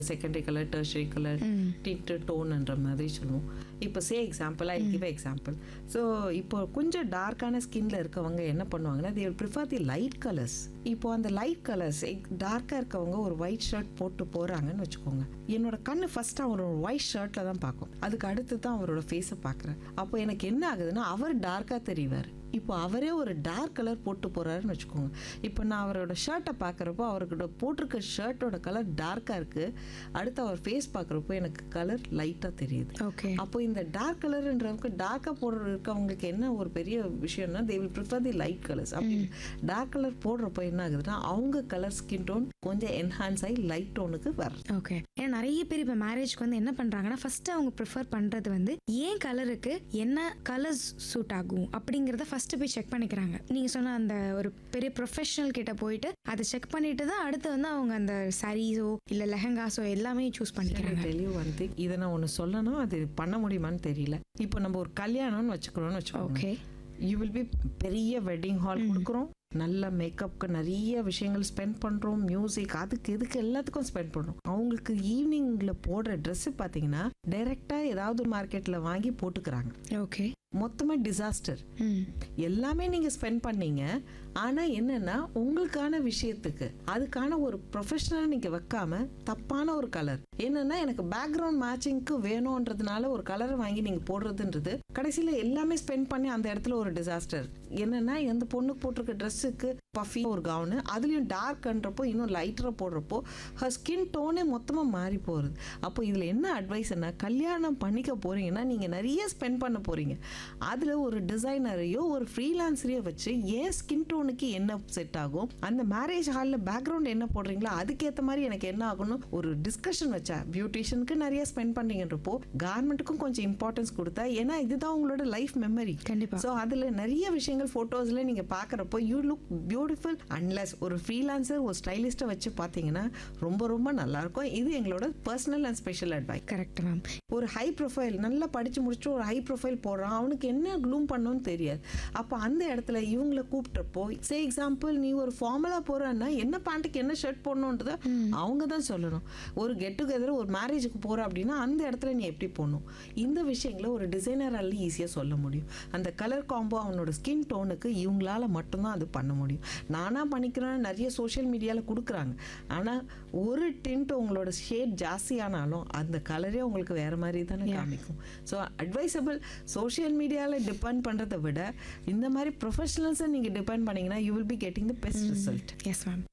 secondary colour tertiary colour tint டோன்ன்ற மாதிரி சொல்லுவோம் இப்போ say example I give example so இப்போ கொஞ்சம் டார்க்கான ஸ்கின்ல இருக்கவங்க என்ன பண்ணுவாங்கன்னா they prefer the light colours இப்போ அந்த லைட் கலர்ஸ் டார்க்காக இருக்கவங்க ஒரு ஒயிட் ஷர்ட் போட்டு போகிறாங்கன்னு வச்சுக்கோங்க என்னோட கண்ணு ஃபர்ஸ்ட் அவர் ஒரு ஒயிட் ஷர்ட்டில் தான் பார்க்கும் அதுக்கு அடுத்து தான் அவரோட ஃபேஸை பார்க்குறேன் அப்போ எனக்கு என்ன ஆகுதுன்னா அவர் டார்க்காக தெரிவார் இப்போ அவரே ஒரு டார்க் கலர் போட்டு போறாருன்னு வச்சுக்கோங்க இப்போ நான் அவரோட ஷர்ட்டை பார்க்குறப்போ அவர்கிட்ட போட்டிருக்க ஷர்ட்டோட கலர் டார்க்காக இருக்குது அடுத்து அவர் ஃபேஸ் பார்க்குறப்போ எனக்கு கலர் லைட்டாக தெரியுது ஓகே அப்போ இந்த டார்க் கலர்ன்றவங்க டார்க்காக போடுற இருக்கவங்களுக்கு என்ன ஒரு பெரிய விஷயம்னா they will prefer the light colours அப்படி டார்க் கலர் போடுறப்போ என்ன ஆகுதுன்னா அவங்க கலர் ஸ்கின் டோன் கொஞ்சம் என்ஹான்ஸ் ஆகி லைட் டோனுக்கு வரும் ஓகே ஏன்னா நிறைய பேர் இப்போ மேரேஜ்க்கு வந்து என்ன பண்றாங்கன்னா ஃபர்ஸ்ட் அவங்க ப்ரிஃபர் பண்றது வந்து ஏன் கலருக்கு என்ன கலர்ஸ் சூட் ஆகும் அப்படிங்கறத ஃபர்ஸ்ட் போய் செக் பண்ணிக்கிறாங்க நீங்க சொன்ன அந்த ஒரு பெரிய ப்ரொஃபஷனல் கிட்ட போயிட்டு அதை செக் பண்ணிட்டு தான் அடுத்து வந்து அவங்க அந்த சாரீஸோ இல்ல லெஹங்காஸோ எல்லாமே சூஸ் பண்ணிக்கிறாங்க தெளிவு வந்து இதை நான் ஒன்று சொல்லணும் அது பண்ண முடியுமான்னு தெரியல இப்போ நம்ம ஒரு கல்யாணம்னு வச்சுக்கிறோம்னு வச்சுக்கோங்க ஓகே யூ வில் பி பெரிய வெட்டிங் ஹால் கொடுக்குறோம் நல்ல மேக்கப்க்கு நிறைய விஷயங்கள் ஸ்பெண்ட் பண்ணுறோம் மியூசிக் அதுக்கு இதுக்கு எல்லாத்துக்கும் ஸ்பெண்ட் பண்ணுறோம் அவங்களுக்கு ஈவினிங்கில் போடுற ட்ரெஸ்ஸு பார்த்தீங்கன்னா டைரெக்டாக ஏதாவது மார்க்கெட்டில் வாங்கி போட்டுக்கிறாங்க ஓகே மொத்தமாக டிசாஸ்டர் ம் எல்லாமே நீங்கள் ஸ்பெண்ட் பண்ணீங்க ஆனால் என்னன்னா உங்களுக்கான விஷயத்துக்கு அதுக்கான ஒரு ப்ரொஃபஷனல் நீங்கள் வைக்காம தப்பான ஒரு கலர் என்னன்னா எனக்கு பேக்ரவுண்ட் மேட்சிங்க்கு வேணுன்றதுனால ஒரு கலரை வாங்கி நீங்கள் போடுறதுன்றது கடைசியில் எல்லாமே ஸ்பெண்ட் பண்ணி அந்த இடத்துல ஒரு டிசாஸ்டர் என்னன்னா எந்த பொண்ணுக்கு போட்டிருக்க ட்ரெஸ்ஸுக்கு பஃபி ஒரு கவுனு அதுலேயும் டார்க்ன்றப்போ இன்னும் லைட்டராக போடுறப்போ ஹர் ஸ்கின் டோனே மொத்தமாக மாறி போகிறது அப்போ இதில் என்ன அட்வைஸ்னா கல்யாணம் பண்ணிக்க போறீங்கன்னா நீங்கள் நிறைய ஸ்பெண்ட் பண்ண போறீங்க அதில் ஒரு டிசைனரையோ ஒரு ஃப்ரீலான்சரையோ வச்சு ஏன் ஸ்கின் டோனுக்கு என்ன செட் ஆகும் அந்த மேரேஜ் ஹாலில் பேக்ரவுண்ட் என்ன போடுறீங்களோ அதுக்கேற்ற மாதிரி எனக்கு என்ன ஆகும்னு ஒரு டிஸ்கஷன் வச்சா பியூட்டிஷியனுக்கு நிறைய ஸ்பெண்ட் பண்ணீங்கன்றப்போ கார்மெண்ட்டுக்கும் கொஞ்சம் இம்பார்ட்டன்ஸ் கொடுத்தா ஏன்னா இதுதான் உங்களோட லைஃப் மெமரி கண்டிப்பா ஸோ அதில் நிறைய விஷயங்கள் ஃபோட்டோஸில் நீங்கள் பார்க்குறப்போ யூ லுக் பியூட்டிஃபுல் அன்லெஸ் ஒரு ஃப்ரீலான்சர் ஒரு ஸ்டைலிஸ்ட்டை வச்சு பார்த்தீங்கன்னா ரொம்ப ரொம்ப நல்லாயிருக்கும் இது எங்களோட personal and special advice correct ma'am ஒரு ஹை ப்ரொஃபைல் நல்லா படித்து முடிச்சுட்டு ஒரு ஹை ப்ரொஃபைல் போடுறான் அவனுக்கு என்ன க்ளூம் பண்ணணும்னு தெரியாது அப்போ அந்த இடத்துல இவங்களை கூப்பிட்டப்போ சே எக்ஸாம்பிள் நீ ஒரு ஃபார்மலாக போகிறன்னா என்ன பேண்ட்டுக்கு என்ன ஷர்ட் போடணுன்றத அவங்க தான் சொல்லணும் ஒரு கெட் டுகெதர் ஒரு மேரேஜுக்கு போகிற அப்படின்னா அந்த இடத்துல நீ எப்படி போடணும் இந்த விஷயங்களை ஒரு டிசைனரால ஈஸியாக சொல்ல முடியும் அந்த கலர் காம்போ அவனோட ஸ்கின் டோனுக்கு இவங்களால மட்டும்தான் அது பண்ண முடியும் நானாக பண்ணிக்கிறேன் நிறைய சோஷியல் மீடியாவில் கொடுக்குறாங்க ஆனால் ஒரு டிண்ட் உங்களோட ஷேட் ஜாஸ்தியானாலும் அந்த கலரே உங்களுக்கு வேற மாதிரி தானே காமிக்கும் ஸோ அட்வைசபிள் சோஷியல் மீடியாவில் டிபெண்ட் பண்ணுறதை விட இந்த மாதிரி ப்ரொஃபஷனல்ஸை நீங்கள் டிபெண்ட் பண்ணீங்கன்னா you will be getting the best result yes ma'am